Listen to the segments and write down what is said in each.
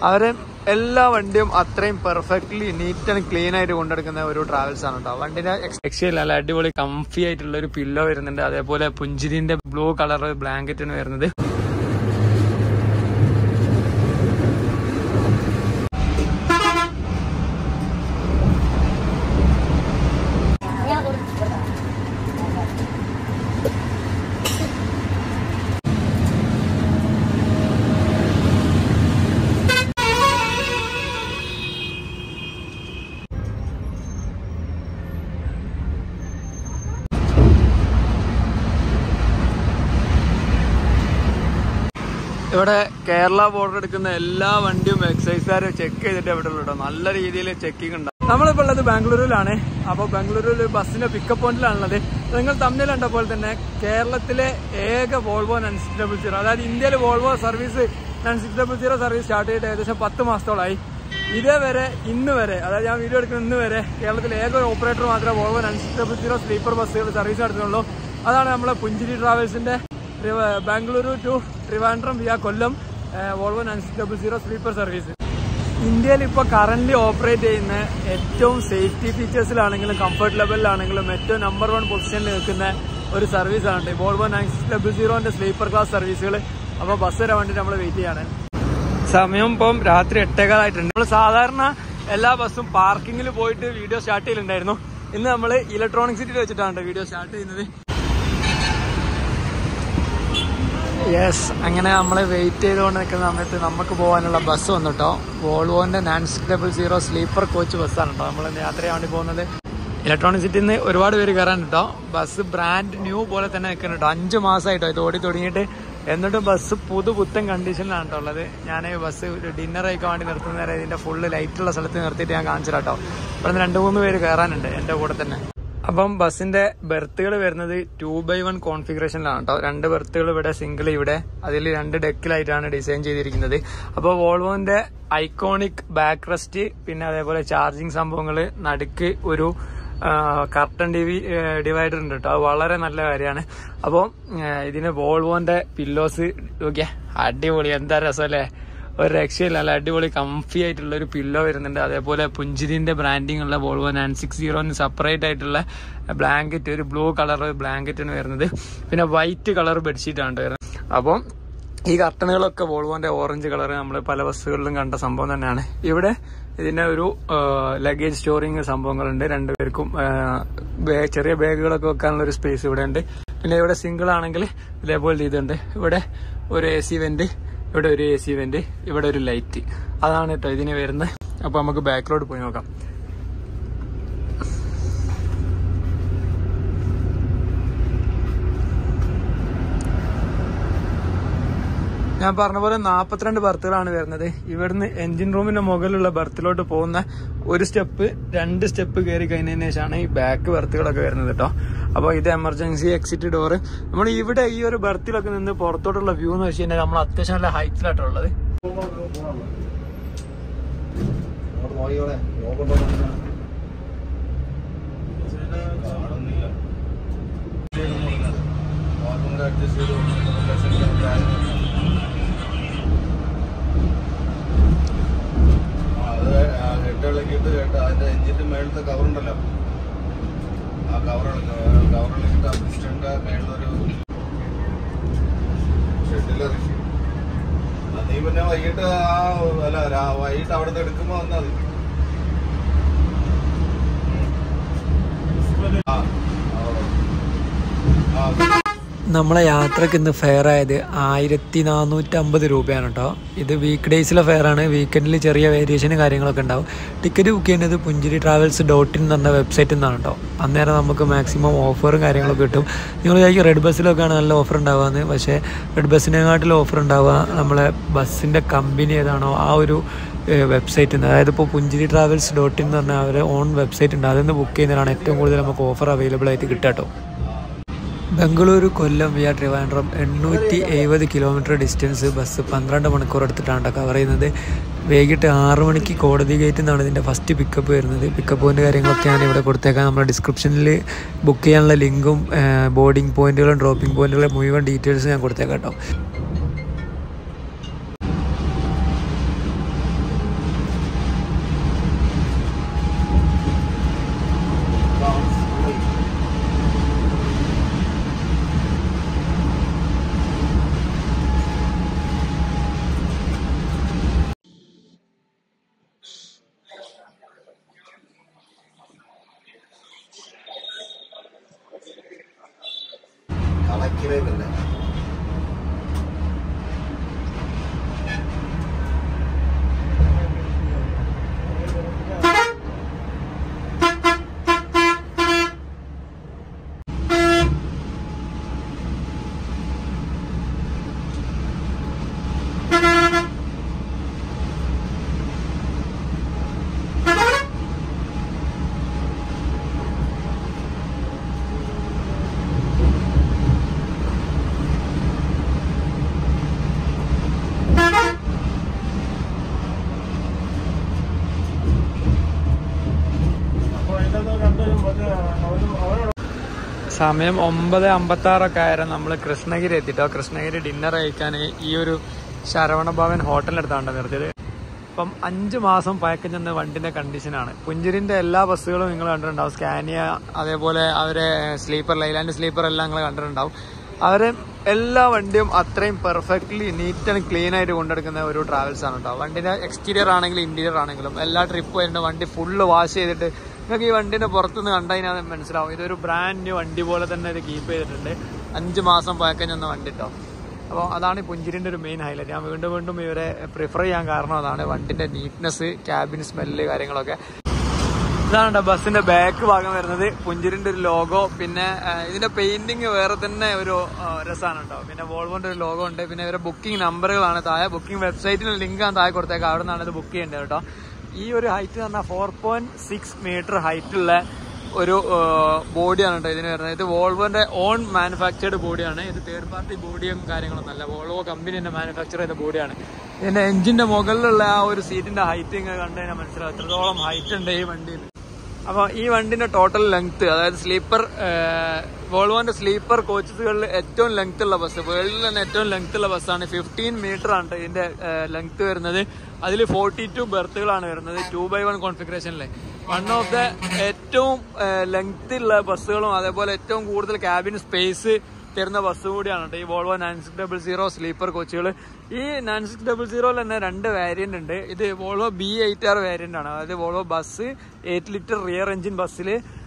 അവര് എല്ലാ വണ്ടിയും അത്രയും പെർഫെക്റ്റ്ലി നീറ്റ് ആൻഡ് ക്ലീൻ ആയിട്ട് കൊണ്ടെടുക്കുന്ന ഒരു ട്രാവൽസ് ആണ് കേട്ടോ വണ്ടിന്റെ എക്സ്പെക്ഷൻ നല്ല അടിപൊളി കംഫി ആയിട്ടുള്ള ഒരു പില്ലോ വരുന്നുണ്ട് അതേപോലെ പുഞ്ചിരിന്റെ ബ്ലൂ കളർ ബ്ലാങ്കറ്റാണ് വരുന്നത് ഇവിടെ കേരള ബോർഡർ എടുക്കുന്ന എല്ലാ വണ്ടിയും എക്സൈസുകാർ ചെക്ക് ചെയ്തിട്ട് ഇവിടെ ഉള്ളൂ കേട്ടോ നല്ല രീതിയിൽ ചെക്കിംഗ് ഉണ്ട് നമ്മളിപ്പോൾ ഉള്ളത് ബാംഗ്ലൂരിലാണ് അപ്പോൾ ബാംഗ്ലൂരിൽ ബസ്സിന്റെ പിക്കപ്പ് പോയിന്റിലാണുള്ളത് നിങ്ങൾ തമ്മിൽ കണ്ട പോലെ തന്നെ കേരളത്തിലെ ഏക Volvo nine six double zero അതായത് ഇന്ത്യയിൽ Volvo service nine six double zero service start ചെയ്തിട്ട് ഏകദേശം പത്ത് മാസത്തോളായി ഇതേവരെ ഇന്ന് വരെ അതായത് ഞാൻ വീഡിയോ എടുക്കുന്ന ഇന്ന് വരെ കേരളത്തിലെ ഏക ഒരു ഓപ്പറേറ്റർ മാത്രമേ Volvo nine six double zero sleeper ബസ്സുകൾ സർവീസ് നടത്തുന്നുള്ളൂ അതാണ് നമ്മളെ പുഞ്ചിരി ട്രാവൽസിന്റെ ട്രിവ- Bengaluru to Trivandrum via Kollam Volvo nine six double zero sleeper service ഇന്ത്യയിൽ ഇപ്പോൾ കറന്റ് ഓപ്പറേറ്റ് ചെയ്യുന്ന ഏറ്റവും സേഫ്റ്റി ഫീച്ചേഴ്സിലാണെങ്കിലും കംഫർട്ട് ലെവലിലാണെങ്കിലും ഏറ്റവും നമ്പർ വൺ പൊസിഷനിൽ നിൽക്കുന്ന ഒരു സർവീസാണ് ഈ വോൾവോ നയൻ സിക്സ് ഡബിൾ സീറോന്റെ സ്ലീപ്പർ ക്ലാസ് സർവീസുകൾ അപ്പോൾ ബസ് വരാൻ വേണ്ടി നമ്മൾ വെയിറ്റ് ചെയ്യാണ് സമയം ഇപ്പം രാത്രി എട്ടേകാലായിട്ടുണ്ട് നമ്മൾ സാധാരണ എല്ലാ ബസ്സും പാർക്കിങ്ങിൽ പോയിട്ട് വീഡിയോ സ്റ്റാർട്ട് ചെയ്യലുണ്ടായിരുന്നു ഇന്ന് നമ്മൾ ഇലക്ട്രോണിക് സിറ്റിയിൽ വെച്ചിട്ടാണ് വീഡിയോ സ്റ്റാർട്ട് ചെയ്യുന്നത് യെസ് അങ്ങനെ നമ്മൾ വെയിറ്റ് ചെയ്തുകൊണ്ട് നിൽക്കുന്ന സമയത്ത് നമുക്ക് പോകാനുള്ള ബസ് വന്നു കേട്ടോ വോൾവോന്റെ nine six double zero sleeper coach ബസ്സാണ് കേട്ടോ നമ്മൾ യാത്ര ചെയ്യാൻ വേണ്ടി പോകുന്നത് ഇലക്ട്രോണിക് സിറ്റിയിൽ നിന്ന് ഒരുപാട് പേര് കയറാൻ കേട്ടോ ബസ് ബ്രാൻഡ് ന്യൂ പോലെ തന്നെ നിൽക്കുന്നു കേട്ടോ അഞ്ച് മാസമായിട്ടോ ഇത് ഓടി തുടങ്ങിയിട്ട് എന്നിട്ടും ബസ് പുതു പുത്തൻ കണ്ടീഷനിലാണ് കേട്ടോ ഉള്ളത് ഞാൻ ബസ് ഡിന്നർ കഴിക്കാൻ വേണ്ടി നിർത്തുന്ന നേരം ഇതിന്റെ ഫുള്ള് ലൈറ്റുള്ള സ്ഥലത്ത് നിർത്തിയിട്ട് ഞാൻ കാണിച്ചു കേട്ടോ ഇവിടെ നിന്ന് രണ്ട് മൂന്ന് പേര് കയറാനുണ്ട് എൻ്റെ കൂടെ തന്നെ അപ്പം ബസ്സിന്റെ ബെർത്തുകൾ വരുന്നത് ടു ബൈ വൺ കോൺഫിഗറേഷനിലാണ് കേട്ടോ രണ്ട് ബെർത്തുകൾ ഇവിടെ സിംഗിൾ ഇവിടെ അതിൽ രണ്ട് ഡെക്കിലായിട്ടാണ് ഡിസൈൻ ചെയ്തിരിക്കുന്നത് അപ്പോൾ വോൾവോന്റെ ഐക്കോണിക് ബാക്ക് റെസ്റ്റ് പിന്നെ അതേപോലെ ചാർജിങ് സംഭവങ്ങൾ നടുക്ക് ഒരു കർട്ടൺ ഡിവി ഡിവൈഡർ ഉണ്ട് കേട്ടോ അത് വളരെ നല്ല കാര്യമാണ് അപ്പോൾ ഇതിന് വോൾവോന്റെ പില്ലോസ് നോക്കിയാ അടിപൊളി എന്താ രസമല്ലേ ഒരു രക്ഷയില്ല നല്ല അടിപൊളി കംഫി ആയിട്ടുള്ള ഒരു പില്ലോ വരുന്നുണ്ട് അതേപോലെ പുഞ്ചിരിന്റെ ബ്രാൻഡിങ് ഉള്ള വോൾവോ നയൻ സിക്സ് സീറോന് സെപ്പറേറ്റ് ആയിട്ടുള്ള ബ്ലാങ്കറ്റ് ഒരു ബ്ലൂ കളർ ബ്ലാങ്കറ്റാണ് വരുന്നത് പിന്നെ വൈറ്റ് കളർ ബെഡ്ഷീറ്റ് ആണ് വരുന്നത് അപ്പം ഈ കർട്ടനുകളൊക്കെ വോൾവോന്റെ ഓറഞ്ച് കളർ നമ്മൾ പല ബസ്സുകളിലും കണ്ട സംഭവം തന്നെയാണ് ഇവിടെ ഇതിന്റെ ഒരു ലഗേജ് സ്റ്റോറിങ് സംഭവങ്ങളുണ്ട് രണ്ടുപേർക്കും ആ, ബേ- ചെറിയ ബാഗുകളൊക്കെ വെക്കാനുള്ള ഒരു സ്പേസ് ഇവിടെ ഉണ്ട് പിന്നെ ഇവിടെ സിംഗിൾ ആണെങ്കിൽ ഇതേപോലെ ഇതുണ്ട് ഇവിടെ ഒരു എ സി വെന്റ് ഇവിടെ ഒരു എ സി വെന്റ് ഇവിടെ ഒരു ലൈറ്റ് അതാണ് കേട്ടോ ഇതിന് വരുന്നത് അപ്പൊ നമുക്ക് ബാക്കിലോട്ട് പോയി നോക്കാം ഞാൻ പറഞ്ഞ പോലെ നാൽപ്പത്തിരണ്ട് ബർത്തുകളാണ് വരുന്നത് ഇവിടുന്ന് എഞ്ചിൻ റൂമിന്റെ മുകളിലുള്ള ബർത്തിലോട്ട് പോകുന്ന ഒരു സ്റ്റെപ്പ് രണ്ട് സ്റ്റെപ്പ് കയറി കഴിഞ്ഞതിന് ശേഷമാണ് ഈ ബാക്ക് ബർത്തുകളൊക്കെ വരുന്നത് കേട്ടോ അപ്പോൾ ഇത് എമർജൻസി എക്സിറ്റ് ഡോറ് നമ്മൾ ഇവിടെ ഈ ഒരു ബർത്തിലൊക്കെ നിന്ന് പുറത്തോട്ടുള്ള വ്യൂ എന്ന് വെച്ച് കഴിഞ്ഞാൽ നമ്മൾ അത്യാവശ്യം നല്ല ഹൈറ്റിലാട്ടോ ഉള്ളത് ഹെഡുകളൊക്കെയിട്ട് കേട്ട് അതിന്റെ എഞ്ചിന്റെ മേളത്തെ കവറുണ്ടല്ലോ ആ കവർ കവറിളക്കിട്ട് ആ പിസ്റ്റന്റെ മേളിലൊരു ഷെഡിലെ ഋഷി നീ പിന്നെ വൈകിട്ട് ആ അല്ല രാ- വൈകിട്ട് അവിടുന്ന് എടുക്കുമ്പോ വന്നാ മതി ആ ആ ആ നമ്മളെ യാത്രക്ക് ഇന്ന് ഫെയർ ആയത് ആയിരത്തി നാനൂറ്റി അമ്പത് രൂപയാണ് കേട്ടോ ഇത് വീക്ക് ഡേയ്സിലെ ഫെയർ ആണ് വീക്കെൻഡിൽ ചെറിയ വേരിയേഷനും കാര്യങ്ങളൊക്കെ ഉണ്ടാവും ടിക്കറ്റ് ബുക്ക് ചെയ്യുന്നത് പുഞ്ചിരി ട്രാവൽസ് ഡോട്ട് ഇൻ എന്ന വെബ്സൈറ്റിൽ നിന്നാണ് കേട്ടോ അന്നേരം നമുക്ക് മാക്സിമം ഓഫറും കാര്യങ്ങളൊക്കെ കിട്ടും നിങ്ങൾ വിചാരിക്കും റെഡ് ബസ്സിലൊക്കെയാണ് നല്ല ഓഫർ ഉണ്ടാവുകയെന്ന് പക്ഷേ റെഡ് ബസ്സിനെക്കാട്ടിലും ഓഫർ ഉണ്ടാവുക നമ്മളെ ബസ്സിൻ്റെ കമ്പനി ഏതാണോ ആ ഒരു വെബ്സൈറ്റിൽ നിന്ന് അതായത് ഇപ്പോൾ പുഞ്ചിരി ട്രാവൽസ് ഡോട്ട് ഇൻ എന്ന് പറഞ്ഞാൽ അവരെ ഓൺ വെബ്സൈറ്റ് ഉണ്ട് അതിൽ നിന്ന് ബുക്ക് ചെയ്യുന്നതിനാണ് ഏറ്റവും കൂടുതൽ നമുക്ക് ഓഫർ അവൈലബിൾ ആയിട്ട് കിട്ടുക കേട്ടോ ബംഗളൂരു കൊല്ലം വിയ ട്രിവാൻഡ്രം എണ്ണൂറ്റി എഴുപത് കിലോമീറ്റർ ഡിസ്റ്റൻസ് ബസ് പന്ത്രണ്ട് മണിക്കൂർ എടുത്തിട്ടാണ് ട്ടോ കവർ ചെയ്യുന്നത് വൈകിട്ട് ആറ് മണിക്ക് കോടതി ഗേറ്റിൽ നിന്നാണ് ഇതിൻ്റെ ഫസ്റ്റ് പിക്കപ്പ് വരുന്നത് പിക്കപ്പ് പോയിൻ്റ് കാര്യങ്ങളൊക്കെ ഞാൻ ഇവിടെ കൊടുത്തേക്കാം നമ്മുടെ ഡിസ്ക്രിപ്ഷനിൽ ബുക്ക് ചെയ്യാനുള്ള ലിങ്കും ബോർഡിംഗ് പോയിന്റുകളും ഡ്രോപ്പിംഗ് പോയിന്റുകളും മുഴുവൻ ഡീറ്റെയിൽസ് ഞാൻ കൊടുത്തേക്കാം കേട്ടോ ഇരിക്കണേ പിന്നെ സമയം ഒമ്പത് അമ്പത്തി ആറൊക്കെ ആയിരുന്നു നമ്മൾ കൃഷ്ണഗിരി എത്തിട്ടോ കൃഷ്ണഗിരി ഡിന്നർ കഴിക്കാൻ ഈ ഒരു ശരവണ ഭവൻ ഹോട്ടലിനടുത്താണ് നിർത്തിയത് അപ്പം അഞ്ച് മാസം പഴക്കം ചെന്ന വണ്ടിന്റെ കണ്ടീഷനാണ് പുഞ്ചിരിന്റെ എല്ലാ ബസ്സുകളും നിങ്ങൾ കണ്ടിട്ടുണ്ടാവും സ്കാനിയ അതേപോലെ അവരെ സ്ലീപ്പർ ലൈലാൻഡ് സ്ലീപ്പർ എല്ലാം നിങ്ങൾ കണ്ടിട്ടുണ്ടാവും അവരെ എല്ലാ വണ്ടിയും അത്രയും പെർഫെക്റ്റ്ലി നീറ്റ് ആൻഡ് ക്ലീൻ ആയിട്ട് കൊണ്ടെടുക്കുന്ന ഒരു ട്രാവൽസ് ആണ് കേട്ടോ വണ്ടിന്റെ എക്സ്റ്റീരിയർ ആണെങ്കിലും ഇന്റീരിയർ ആണെങ്കിലും എല്ലാ ട്രിപ്പ് വരുന്ന വണ്ടി ഫുള്ള് വാഷ് ചെയ്തിട്ട് നിങ്ങൾക്ക് ഈ വണ്ടിന്റെ പുറത്തുനിന്ന് കണ്ടതിനാൽ മനസ്സിലാവും ഇതൊരു ബ്രാൻഡ് ന്യൂ വണ്ടി പോലെ തന്നെ ഇത് കീപ്പ് ചെയ്തിട്ടുണ്ട് അഞ്ച് മാസം പഴക്കം ചെന്ന വണ്ടി കേട്ടോ അപ്പോൾ അതാണ് ഈ പുഞ്ചിരിന്റെ ഒരു മെയിൻ ഹൈലൈറ്റ് ഞാൻ വീണ്ടും വീണ്ടും ഇവരെ പ്രിഫർ ചെയ്യാൻ കാരണം അതാണ് വണ്ടിന്റെ നീറ്റ്നെസ് ക്യാബിൻ സ്മെല്ല് കാര്യങ്ങളൊക്കെ ഇതാണ് കേട്ടോ ബസ്സിന്റെ ബാക്ക് ഭാഗം വരുന്നത് പുഞ്ചിരിന്റെ ഒരു ലോഗോ പിന്നെ ആ, ഇതിന്റെ പെയിന്റിങ് വേറെ തന്നെ ഒരു ആ, രസമാണ് കേട്ടോ പിന്നെ വോൾവോന്റെ ഒരു ലോഗോ ഉണ്ട് പിന്നെ ഇവരെ ബുക്കിംഗ് നമ്പറുകളാണ് താഴെ ബുക്കിംഗ് വെബ്സൈറ്റിന് ലിങ്ക് ആണ് താഴെ കൊടുത്തേക്ക് അവിടെ നിന്നാണ് ഇത് ബുക്ക് ചെയ്യേണ്ടത് കേട്ടോ ഈ ഒരു ഹൈറ്റ് എന്ന് പറഞ്ഞാൽ four point six metre height ഉള്ള ഒരു ബോഡിയാണ് കേട്ടോ ഇതിന് വരുന്നത് ഇത് വോൾവോന്റെ ഓൺ മാനുഫാക്ചേർഡ് ബോഡിയാണ് ഇത് തേർഡ് പാർട്ടി ബോഡിയും കാര്യങ്ങളൊന്നും അല്ല വോൾവോ കമ്പനി തന്നെ മാനുഫാക്ചർ ചെയ്ത ബോഡിയാണ് ഇതിന്റെ എഞ്ചിന്റെ മുകളിലുള്ള ആ ഒരു സീറ്റിന്റെ ഹൈറ്റ് ഇങ്ങനെ കണ്ടു കഴിഞ്ഞാൽ മനസ്സിലാവും എത്രത്തോളം ഹൈറ്റ് ഉണ്ട് ഈ വണ്ടിയിൽ അപ്പോൾ ഈ വണ്ടിന്റെ ടോട്ടൽ ലെങ്ത് അതായത് സ്ലീപ്പർ വോൾവോന്റെ സ്ലീപ്പർ കോച്ചസുകളിൽ ഏറ്റവും ലെങ്ത് ഉള്ള ബസ് വേൾഡിൽ തന്നെ ഏറ്റവും ലെങ്ത് ഉള്ള ബസ്സാണ് ഫിഫ്റ്റീൻ മീറ്റർ ആണ് ട്ടോ ഇതിന്റെ ലെങ്ത് വരുന്നത് അതിൽ ഫോർട്ടി ടു ബെർത്തുകളാണ് വരുന്നത് ടു ബൈ വൺ കോൺഫിഗറേഷനിലെ വൺ ഓഫ് ദ ഏറ്റവും ലെങ്ത് ഉള്ള ബസ്സുകളും അതേപോലെ ഏറ്റവും കൂടുതൽ ക്യാബിൻ സ്പേസ് തരുന്ന ബസ് കൂടിയാണ് കേട്ടോ ഈ Volvo nine six double zero sleeper കോച്ചുകൾ ഈ നയൻ സിക്സ് ഡബിൾ സീറോയിൽ തന്നെ രണ്ട് വേരിയന്റ് ഉണ്ട് ഇത് Volvo B eight R variant ആണ് അതായത് Volvo bus eight litre rear engine ബസ്സിൽ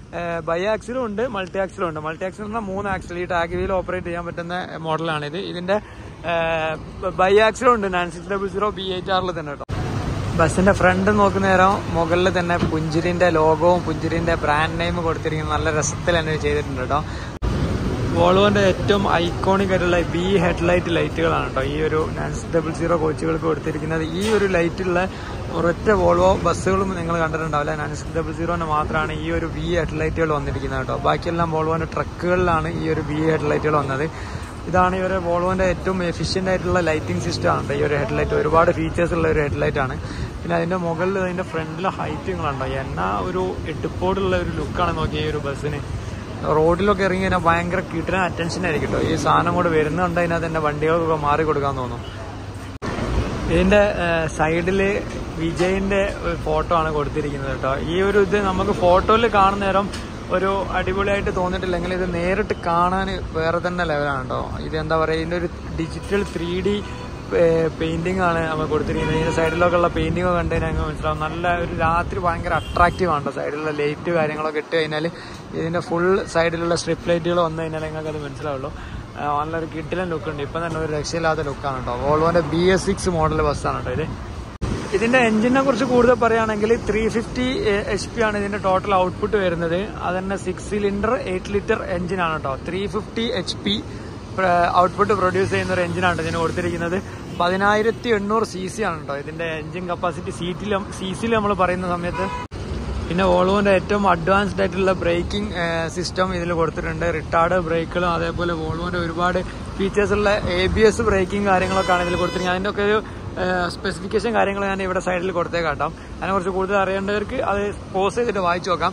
ബൈ ആക്സിലും ഉണ്ട് മൾട്ടി ആക്സിലും ഉണ്ട് മൾട്ടി ആക്സിൽ പറഞ്ഞാൽ മൂന്ന് ആക്സിൽ ഈ ടാഗ് വീൽ ഓപ്പറേറ്റ് ചെയ്യാൻ പറ്റുന്ന മോഡലാണ് ഇത് ഇതിന്റെ ബൈ ആക്സിലും ഉണ്ട് nine six double zero B eight ആറിൽ തന്നെ കേട്ടോ ബസ്സിന്റെ ഫ്രണ്ട് നോക്കുന്ന നേരം മുകളിൽ തന്നെ പുഞ്ചിരിന്റെ ലോഗോവും പുഞ്ചിരിന്റെ ബ്രാൻഡ് നെയിം കൊടുത്തിരിക്കുന്ന നല്ല രസത്തിൽ തന്നെ ചെയ്തിട്ടുണ്ട് കേട്ടോ വോൾവോന്റെ ഏറ്റവും ഐക്കോണിക് ആയിട്ടുള്ള ബി ഹെഡ്ലൈറ്റ് ലൈറ്റുകളാണ് കേട്ടോ ഈ ഒരു നയൻ ഡബിൾ സീറോ കോച്ചുകൾക്ക് കൊടുത്തിരിക്കുന്നത് ഈ ഒരു ലൈറ്റുള്ള ഒരൊറ്റ വോൾവോ ബസ്സുകളും നിങ്ങൾ കണ്ടിട്ടുണ്ടാവില്ല നയൻ സിക്സ് ഡബിൾ സീറോന് മാത്രമാണ് ഈ ഒരു വി ഹെഡ്ലൈറ്റുകൾ വന്നിരിക്കുന്നത് കേട്ടോ ബാക്കിയെല്ലാം വോൾവോന്റെ ട്രക്കുകളിലാണ് ഈ ഒരു വി ഹെഡ്ലൈറ്റുകൾ വന്നത് ഇതാണ് ഇവരെ വോൾവോന്റെ ഏറ്റവും എഫിഷ്യന്റ് ആയിട്ടുള്ള ലൈറ്റിംഗ് സിസ്റ്റം ആണ് ട്ടോ ഈ ഒരു ഹെഡ്ലൈറ്റ് ഒരുപാട് ഫീച്ചേഴ്സ് ഉള്ള ഒരു ഹെഡ്ലൈറ്റ് ആണ് പിന്നെ അതിന്റെ മുകളിൽ അതിന്റെ ഫ്രണ്ടിലെ ഹൈറ്റുകളുണ്ടോ എന്നാ ഒരു എടുപ്പോടുള്ള ഒരു ലുക്കാണ് നോക്കിയ ഈ ഒരു ബസ്സിന് റോഡിലൊക്കെ ഇറങ്ങി കഴിഞ്ഞാൽ ഭയങ്കര കിട്ടുന്ന അറ്റൻഷൻ ആയിരിക്കും കേട്ടോ ഈ സാധനം കൂടെ വരുന്നുണ്ട് അതിനകത്ത് തന്നെ വണ്ടികൾക്കൊക്കെ മാറി കൊടുക്കാൻ തോന്നും ഇതിന്റെ സൈഡില് വിജയിന്റെ ഒരു ഫോട്ടോ ആണ് കൊടുത്തിരിക്കുന്നത് കേട്ടോ ഈ ഒരു ഇത് നമുക്ക് ഫോട്ടോയിൽ കാണുന്ന നേരം ഒരു അടിപൊളിയായിട്ട് തോന്നിയിട്ടില്ലെങ്കിൽ ഇത് നേരിട്ട് കാണാൻ വേറെ തന്നെ ലെവലാണ് കേട്ടോ ഇത് എന്താ പറയുക ഇതിന്റെ ഒരു ഡിജിറ്റൽ ത്രീ ഡി പെയിന്റിംഗ് ആണ് നമ്മൾ കൊടുത്തിരിക്കുന്നത് ഇതിന്റെ സൈഡിലൊക്കെ ഉള്ള പെയിന്റിംഗ് കണ്ടു കഴിഞ്ഞാൽ ഞങ്ങൾക്ക് മനസ്സിലാവും നല്ല ഒരു രാത്രി ഭയങ്കര അട്രാക്റ്റീവ് ആണ് കേട്ടോ സൈഡിലുള്ള ലൈറ്റ് കാര്യങ്ങളൊക്കെ ഇട്ട് കഴിഞ്ഞാൽ ഇതിന്റെ ഫുൾ സൈഡിലുള്ള സ്ട്രിപ്പ് ലൈറ്റുകൾ വന്നു കഴിഞ്ഞാൽ നിങ്ങൾക്ക് അത് മനസ്സിലാവുള്ളൂ ആ, നല്ലൊരു കിഡിലൻ ലുക്ക് ഉണ്ട് ഇപ്പം തന്നെ ഒരു രക്ഷയില്ലാത്ത ലുക്കാണ് കേട്ടോ വോൾവോന്റെ ബി എസ് സിക്സ് മോഡൽ ബസ്സാണ് കേട്ടോ ഇത് ഇതിന്റെ എഞ്ചിനെ കുറിച്ച് കൂടുതൽ പറയുകയാണെങ്കിൽ ത്രീ ഫിഫ്റ്റി എച്ച് പി ആണ് ഇതിന്റെ ടോട്ടൽ ഔട്ട്പുട്ട് വരുന്നത് അത് തന്നെ സിക്സ് സിലിണ്ടർ എയ്റ്റ് ലിറ്റർ എഞ്ചിനാണ് കേട്ടോ three fifty H P output produce ചെയ്യുന്ന ഒരു എഞ്ചിനാണ് ഇതിന് കൊടുത്തിരിക്കുന്നത് പതിനായിരത്തി എണ്ണൂറ് സി സി ആണ് കേട്ടോ ഇതിന്റെ എഞ്ചിൻ കപ്പാസിറ്റി സീറ്റിലും സി സിയിൽ നമ്മൾ പറയുന്ന സമയത്ത് പിന്നെ വോൾവോന്റെ ഏറ്റവും അഡ്വാൻസ്ഡ് ആയിട്ടുള്ള ബ്രേക്കിംഗ് സിസ്റ്റം ഇതിൽ കൊടുത്തിട്ടുണ്ട് റിട്ടാർഡ് ബ്രേക്കുകളും അതേപോലെ വോൾവോന്റെ ഒരുപാട് ഫീച്ചേഴ്സ് ഉള്ള എ ബി എസ് ബ്രേക്കിംഗ് കാര്യങ്ങളൊക്കെയാണ് ഇതിൽ കൊടുത്തിരിക്കുന്നത് അതിന്റെ ഒക്കെ ഒരു സ്പെസിഫിക്കേഷൻ കാര്യങ്ങൾ ഞാൻ ഇവിടെ സൈഡിൽ കൊടുത്തേക്കാട്ടോ അതിനെക്കുറിച്ച് കൂടുതൽ അറിയേണ്ടവർക്ക് അത് പോസ് ചെയ്തിട്ട് വായിച്ചു നോക്കാം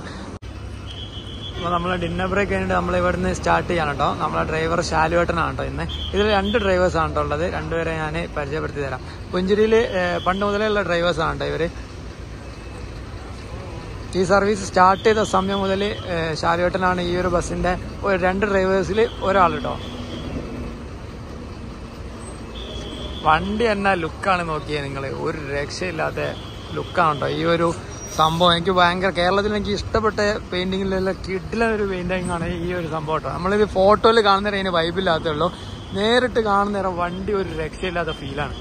അപ്പോൾ നമ്മൾ ഡിന്നർ ബ്രേക്ക് കഴിഞ്ഞിട്ട് നമ്മൾ ഇവിടുന്ന് സ്റ്റാർട്ട് ചെയ്യണം കേട്ടോ നമ്മളെ ഡ്രൈവർ ശാലുവേട്ടനാണ് കേട്ടോ ഇന്ന് ഇതിൽ രണ്ട് ഡ്രൈവേഴ്സ് ആണ് കേട്ടോ ഉള്ളത് രണ്ടുപേരെ ഞാൻ പരിചയപ്പെടുത്തി തരാം പുഞ്ചിരിയിൽ പണ്ട് മുതലേ ഉള്ള ഡ്രൈവേഴ്സ് ആണ് കേട്ടോ ഇവര് ഈ സർവീസ് സ്റ്റാർട്ട് ചെയ്ത സമയം മുതൽ ശാലുവേട്ടനാണ് ഈ ഒരു ബസ്സിന്റെ ഒരു രണ്ട് ഡ്രൈവേഴ്സിൽ ഒരാൾ കേട്ടോ വണ്ടി എന്നാ ലുക്കാണ് നോക്കിയത് നിങ്ങൾ ഒരു രക്ഷയില്ലാത്ത ലുക്കാണ് കേട്ടോ ഈ ഒരു സംഭവം എനിക്ക് ഭയങ്കര കേരളത്തിൽ എനിക്ക് ഇഷ്ടപ്പെട്ട പെയിന്റിങ്ങിലെല്ലാം കിഡിലെ ഒരു പെയിന്റിംഗ് ആണ് ഈ ഒരു സംഭവം കേട്ടോ നമ്മളിത് ഫോട്ടോയിൽ കാണുന്നേരം അതിന് വൈബില്ലാത്തേ ഉള്ളൂ നേരിട്ട് കാണുന്നേരം വണ്ടി ഒരു രക്ഷയില്ലാത്ത ഫീലാണ്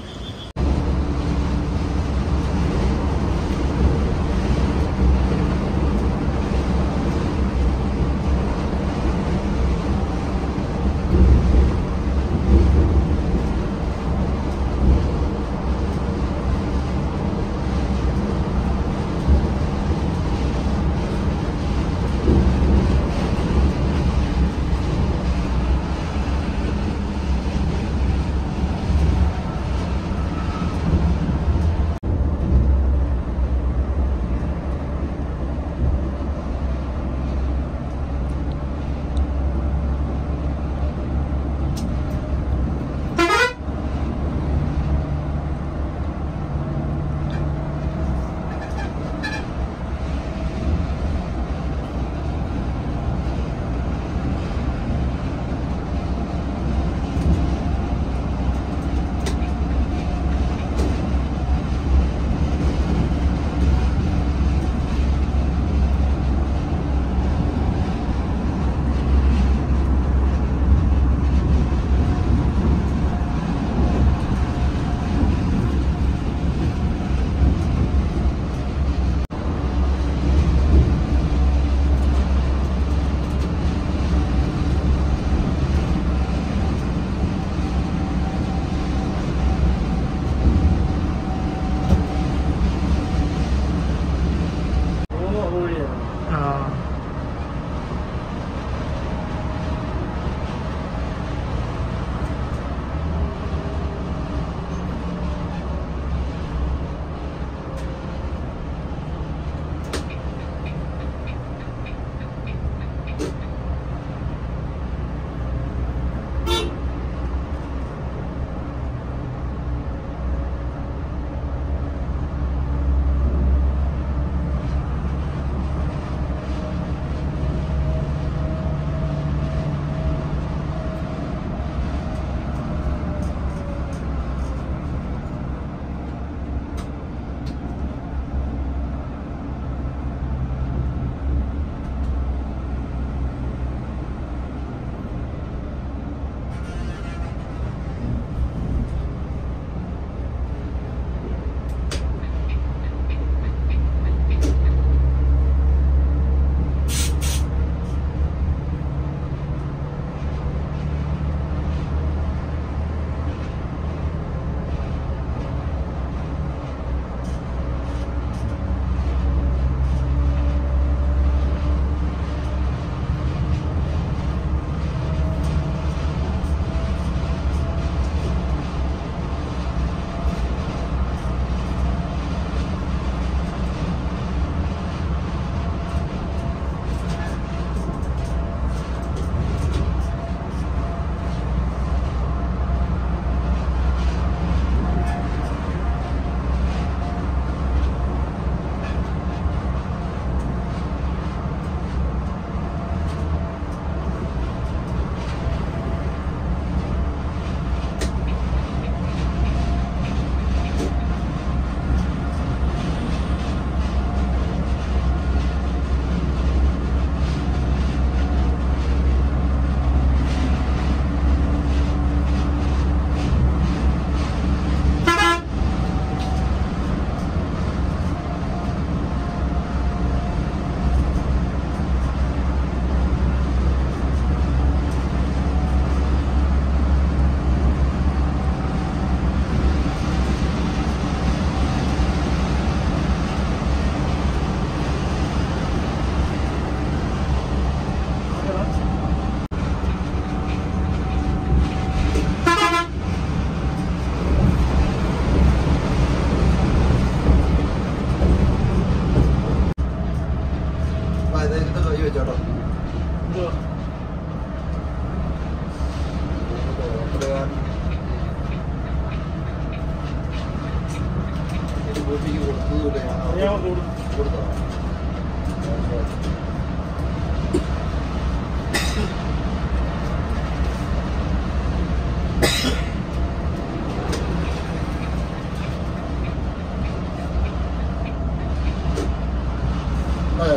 അതെ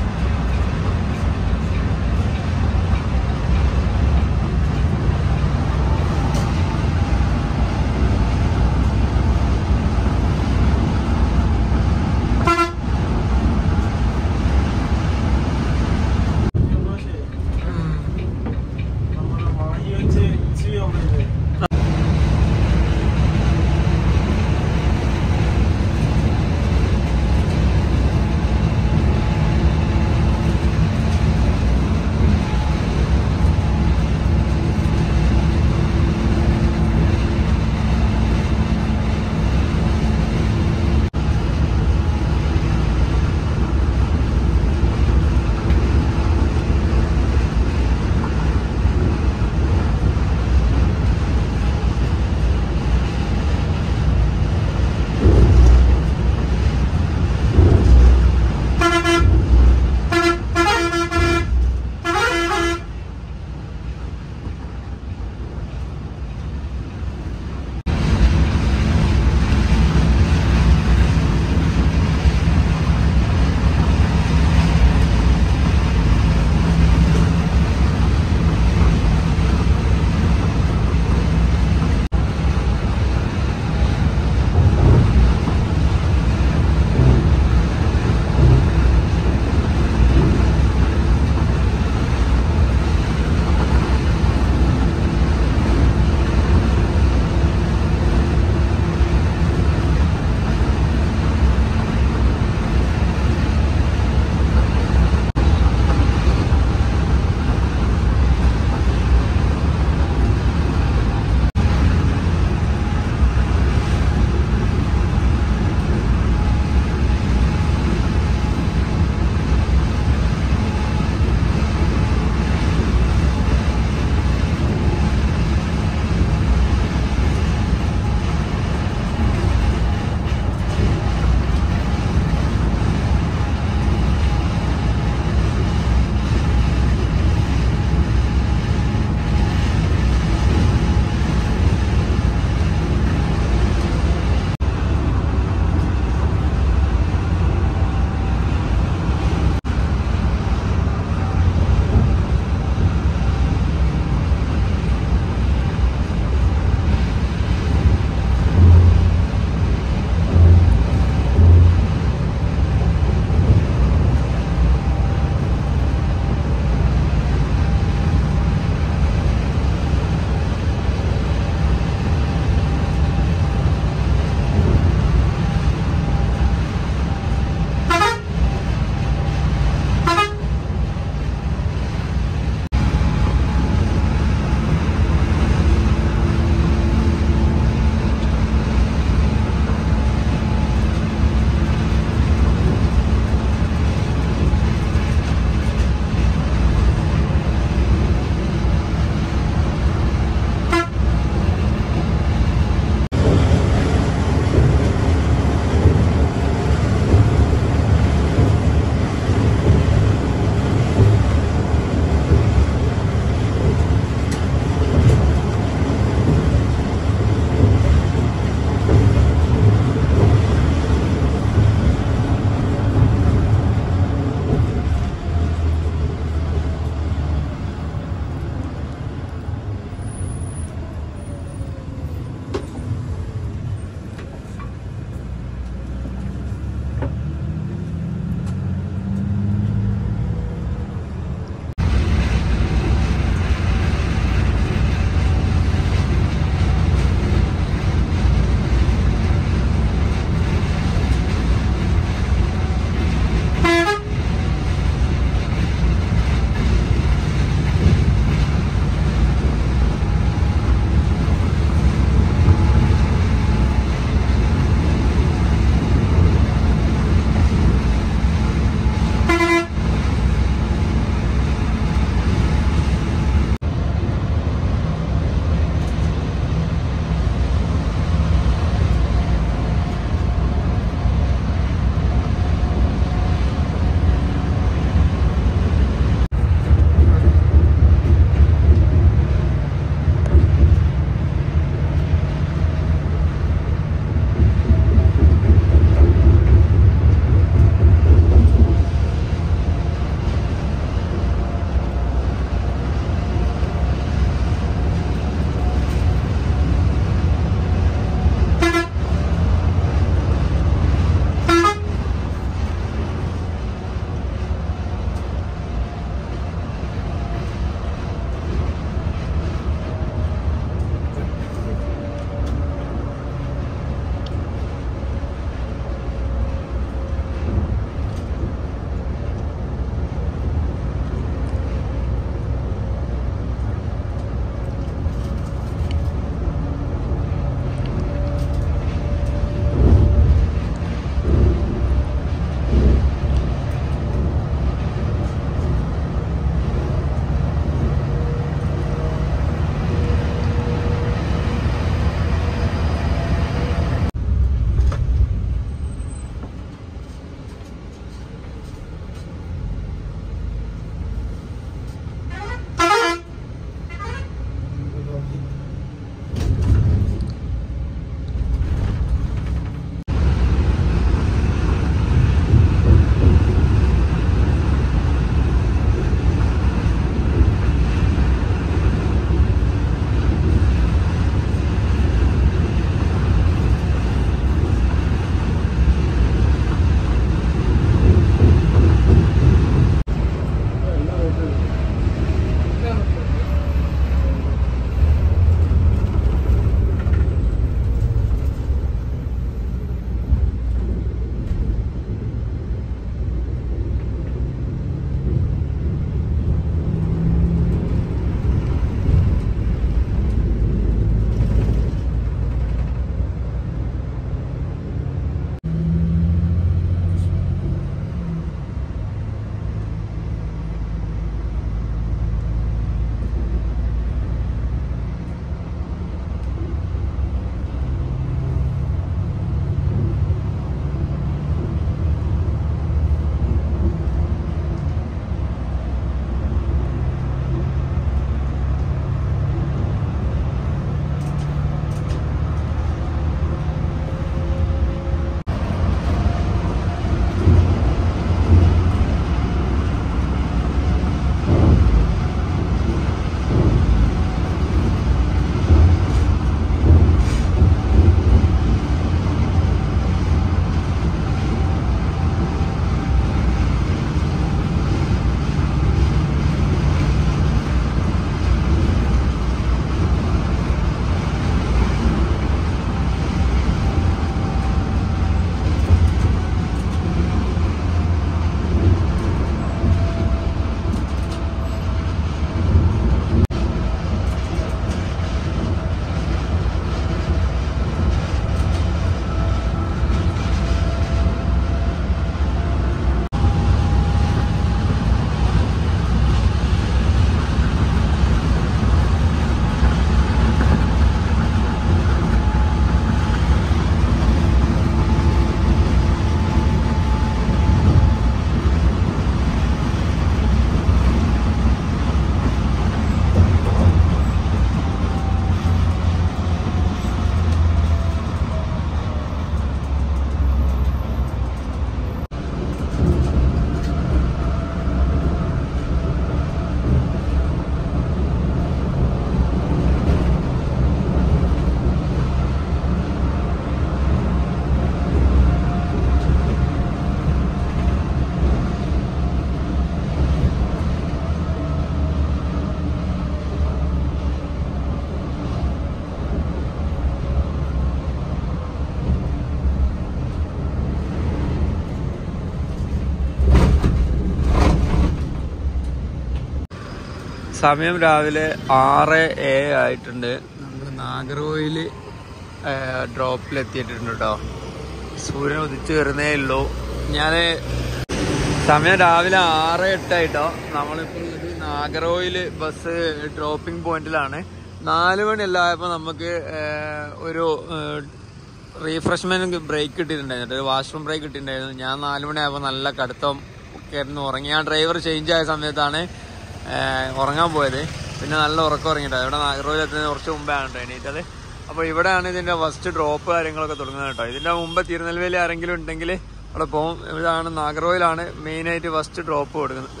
സമയം രാവിലെ ആറ് എ ആയിട്ടുണ്ട് നമ്മൾ നാഗർകോയില് ഡ്രോപ്പിലെത്തിയിട്ടുണ്ട് കേട്ടോ സൂര്യൻ ഉദിച്ചു വരുന്നേ ഉള്ളൂ ഞാൻ സമയം രാവിലെ ആറ് എട്ടായിട്ടോ നമ്മളിപ്പോൾ ഉള്ളത് നാഗർകോയില് ബസ് ഡ്രോപ്പിംഗ് പോയിന്റിലാണ് നാല് മണി എല്ലാം ആയപ്പോൾ നമുക്ക് ഏഹ്, ഒരു റീഫ്രഷ്മെന്റ് ബ്രേക്ക് കിട്ടിയിട്ടുണ്ടായിരുന്നു ഒരു വാഷ്റൂം ബ്രേക്ക് കിട്ടിയിട്ടുണ്ടായിരുന്നു ഞാൻ നാല് മണിയായപ്പോൾ നല്ല കടുത്തം കിടന്ന് ഉറങ്ങി ആ ഡ്രൈവർ ചേഞ്ച് ആയ സമയത്താണ് ഏഹ്, ഉറങ്ങാൻ പോയത് പിന്നെ നല്ല ഉറക്കം ഉറങ്ങിയിട്ടാണ് ഇവിടെ നാഗർകോവിൽ എത്തുന്നതിന് കുറച്ച് മുമ്പാണ് കേട്ടോ എണീറ്റത് അപ്പോൾ ഇവിടെയാണ് ഇതിന്റെ ഫസ്റ്റ് ഡ്രോപ്പ് കാര്യങ്ങളൊക്കെ തുടങ്ങുന്നത് കേട്ടോ ഇതിന്റെ മുമ്പ് തിരുനെൽവേലി ആരെങ്കിലും ഉണ്ടെങ്കിൽ അവിടെ പോകും ഇതാണ് നാഗർകോവിലാണ് മെയിനായിട്ട് ഫസ്റ്റ് ഡ്രോപ്പ് കൊടുക്കുന്നത്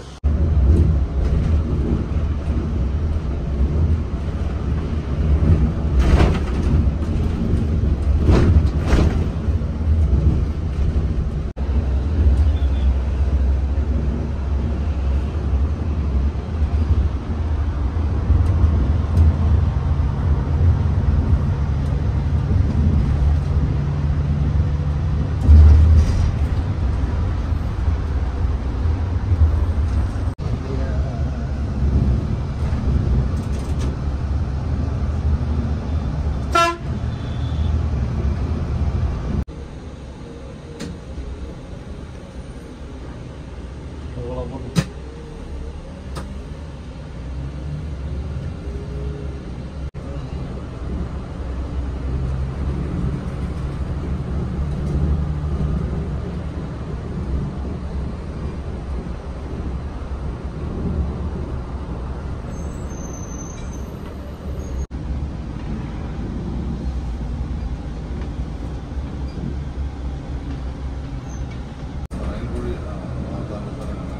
പറയൻകുഴി, ആ, ആ താമസസ്ഥലമാണ്.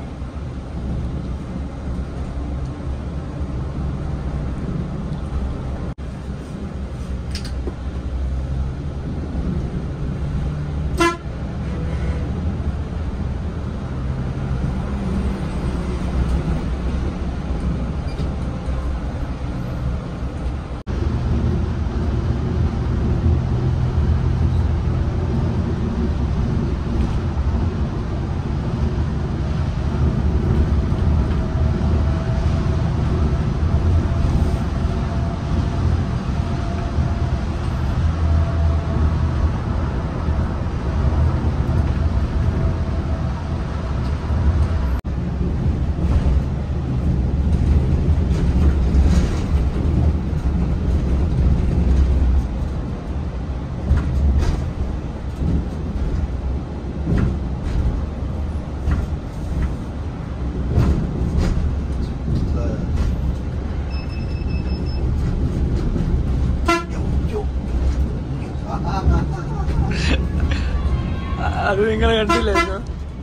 അത് നിങ്ങൾ കണ്ടില്ലായിരുന്നു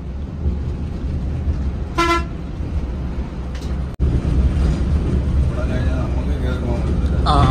ഇവിടെ കഴിഞ്ഞാൽ നമുക്ക് കയറി പോകാൻ പറ്റില്ല. ആ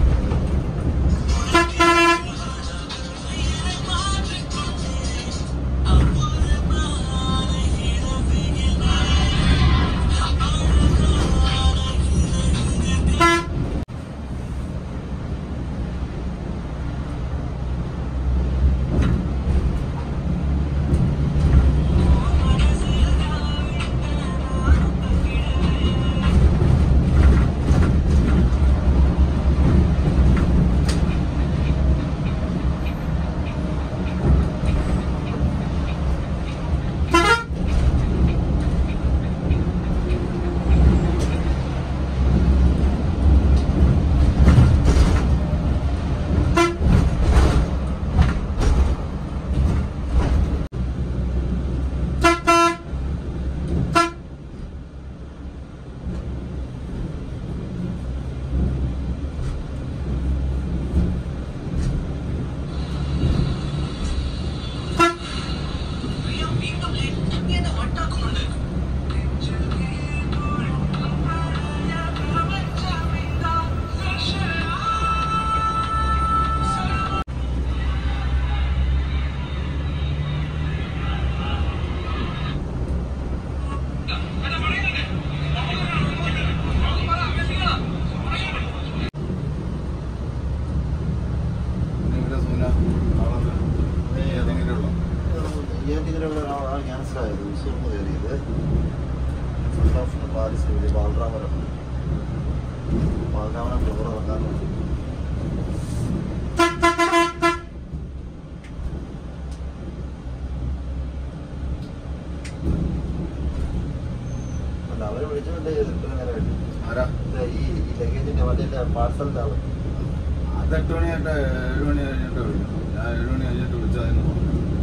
പിന്നെ ഇവിടെ സൂന, നാളെ ഏതെങ്കിലും ഉള്ളോ? ഇങ്ങനെയുള്ള ഒരാളാണ് ക്യാൻസർ ആയത് ഉസൂർന്ന് കയറിയത് ഓഫ് ബാധിച്ചു ബാലറാമരം പതിനാറാം ഫ്ലോർ ഇറങ്ങാറുണ്ട് അല്ല അവര് വിളിച്ചിട്ടുണ്ട് ഇത്ര നേരമായിട്ട് ആരാ ഇത് ഈ ഈ ലഗേജിന്റെ വണ്ടിന്റെ പാർസലിന്റെ ആള് അത് എട്ട് മണിയായിട്ട് ഏഴ് മണി കഴിഞ്ഞിട്ട് വിളിക്കും ഞാൻ ഏഴ് മണി കഴിഞ്ഞിട്ട് വിളിച്ചതെന്ന് പറഞ്ഞു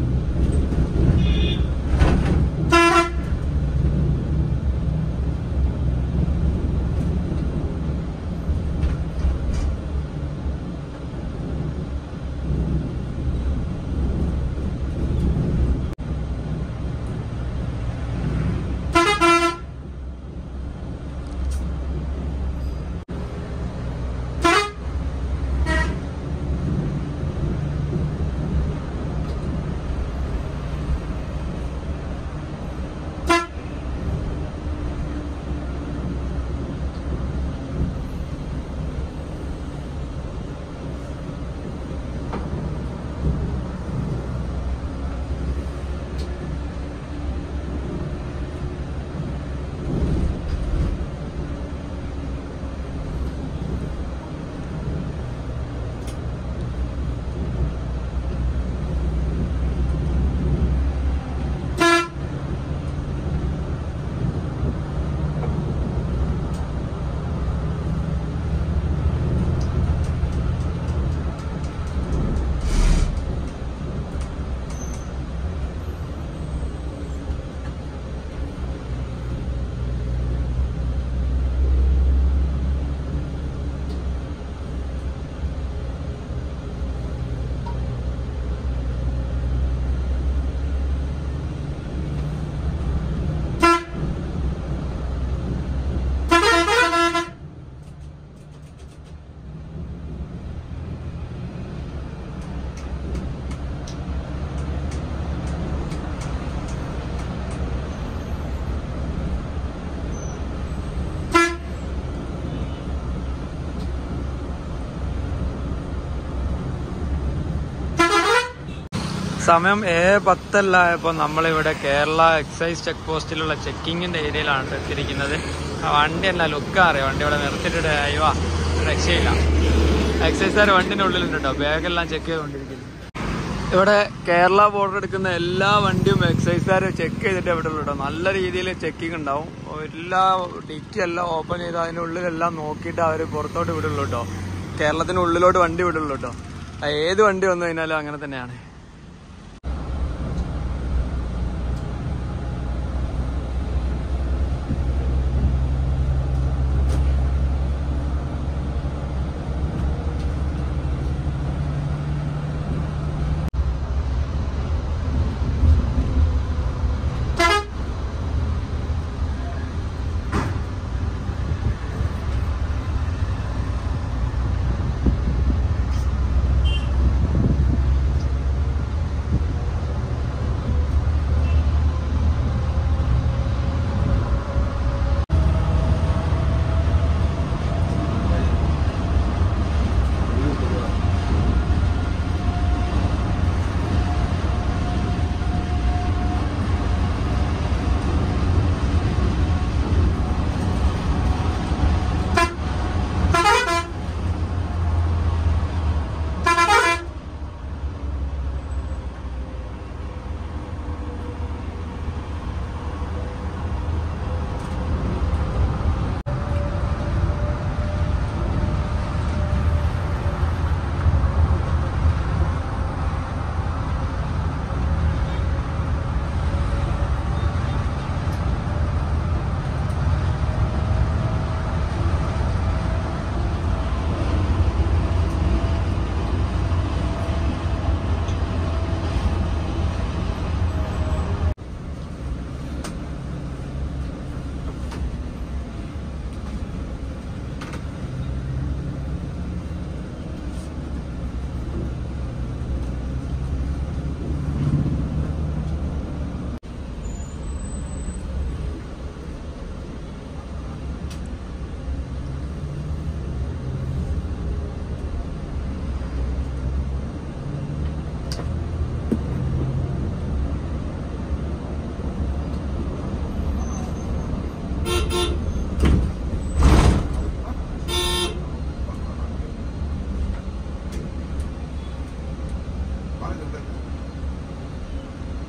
സമയം ഏഴ് പത്തല്ല ഇപ്പൊ നമ്മളിവിടെ കേരള എക്സൈസ് ചെക്ക് പോസ്റ്റിലുള്ള ചെക്കിങ്ങിന്റെ ഏരിയയിലാണ് എത്തിയിരിക്കുന്നത് ആ വണ്ടി എന്നാ ലുക്ക് അറിയാം വണ്ടി ഇവിടെ നിർത്തിയിട്ടിട്ട് അയ്യോ രക്ഷയില്ല എക്സൈസുകാർ വണ്ടിന്റെ ഉള്ളിലുണ്ട് കേട്ടോ ബാഗെല്ലാം ചെക്ക് ചെയ്തുകൊണ്ടിരിക്കുന്നു ഇവിടെ കേരള ബോർഡർ എടുക്കുന്ന എല്ലാ വണ്ടിയും എക്സൈസുകാർ ചെക്ക് ചെയ്തിട്ട് ഇവിടെ ഉള്ളൂ കേട്ടോ നല്ല രീതിയിൽ ചെക്കിംഗ് ഉണ്ടാവും എല്ലാ ഡിക്കി എല്ലാം ഓപ്പൺ ചെയ്ത് അതിന്റെ ഉള്ളിലെല്ലാം നോക്കിയിട്ട് അവർ പുറത്തോട്ട് വിടുള്ളൂ കേട്ടോ കേരളത്തിന് ഉള്ളിലോട്ട് വണ്ടി വിടുള്ളൂ കേട്ടോ ആ ഏത് വണ്ടി വന്നു കഴിഞ്ഞാലും അങ്ങനെ തന്നെയാണ്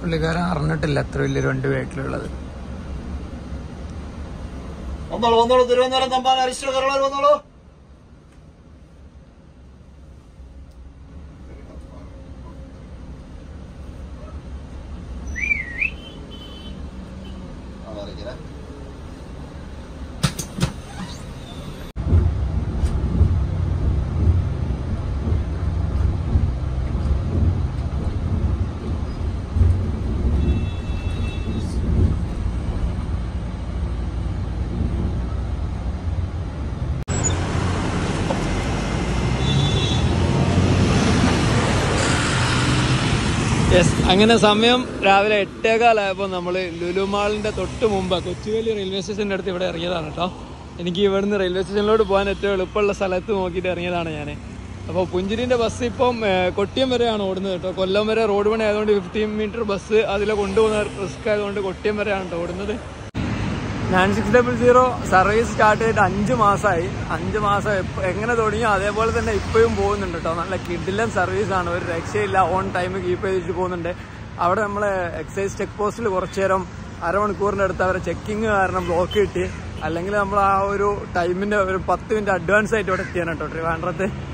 പുള്ളിക്കാരൻ അറിഞ്ഞിട്ടില്ല അത്ര വലിയൊരു വണ്ടി ബാക്കിലുള്ളത് വന്നോളൂ വന്നോളൂ തിരുവനന്തപുരം തമ്പാൻ അരിസ്റ്റോ കറളർ വന്നോളൂ ആ, വരയ്ക്കണേ. യെസ് അങ്ങനെ സമയം രാവിലെ എട്ടേകാലായപ്പോൾ നമ്മൾ ലുലു മാളിന്റെ തൊട്ട് മുമ്പ് കൊച്ചുവേലി റെയിൽവേ സ്റ്റേഷൻ്റെ അടുത്ത് ഇവിടെ ഇറങ്ങിയതാണ് കേട്ടോ എനിക്ക് ഇവിടുന്ന് റെയിൽവേ സ്റ്റേഷനിലോട്ട് പോകാൻ ഏറ്റവും എളുപ്പമുള്ള സ്ഥലത്ത് നോക്കിയിട്ട് ഇറങ്ങിയതാണ് ഞാൻ അപ്പോൾ പുഞ്ചിരിൻ്റെ ബസ് ഇപ്പം ഏഹ്, കൊട്ടിയം വരെയാണ് ഓടുന്നത് കേട്ടോ കൊല്ലം വരെ റോഡ് പണി ആയതുകൊണ്ട് ഫിഫ്റ്റീൻ മീറ്റർ ബസ് അതിലെ കൊണ്ടുപോകുന്ന റിസ്ക് ആയതുകൊണ്ട് കൊട്ടിയം വരെയാണ് കേട്ടോ ഓടുന്നത് nine six double zero service start ചെയ്തിട്ട് അഞ്ച് മാസമായി അഞ്ച് മാസം എപ്പ- എങ്ങനെ തുടങ്ങിയോ അതേപോലെ തന്നെ ഇപ്പോഴും പോകുന്നുണ്ട് കേട്ടോ നല്ല കിഡിലൻ സർവീസാണ് ഒരു രക്ഷയില്ല ഓൺ ടൈം കീപ്പ് ചെയ്തിട്ട് പോകുന്നുണ്ട് അവിടെ നമ്മൾ എക്സൈസ് ചെക്ക് പോസ്റ്റിൽ കുറച്ചു നേരം അരമണിക്കൂറിൻ്റെ അടുത്ത് അവരെ ചെക്കിങ് കാരണം ബ്ലോക്ക് കിട്ടി അല്ലെങ്കിൽ നമ്മൾ ആ ഒരു ടൈമിൻ്റെ ഒരു പത്ത് മിനിറ്റ് അഡ്വാൻസ് ആയിട്ട് ഇവിടെ എത്തിയാണ് കേട്ടോ ട്രിവാൻഡ്രത്ത്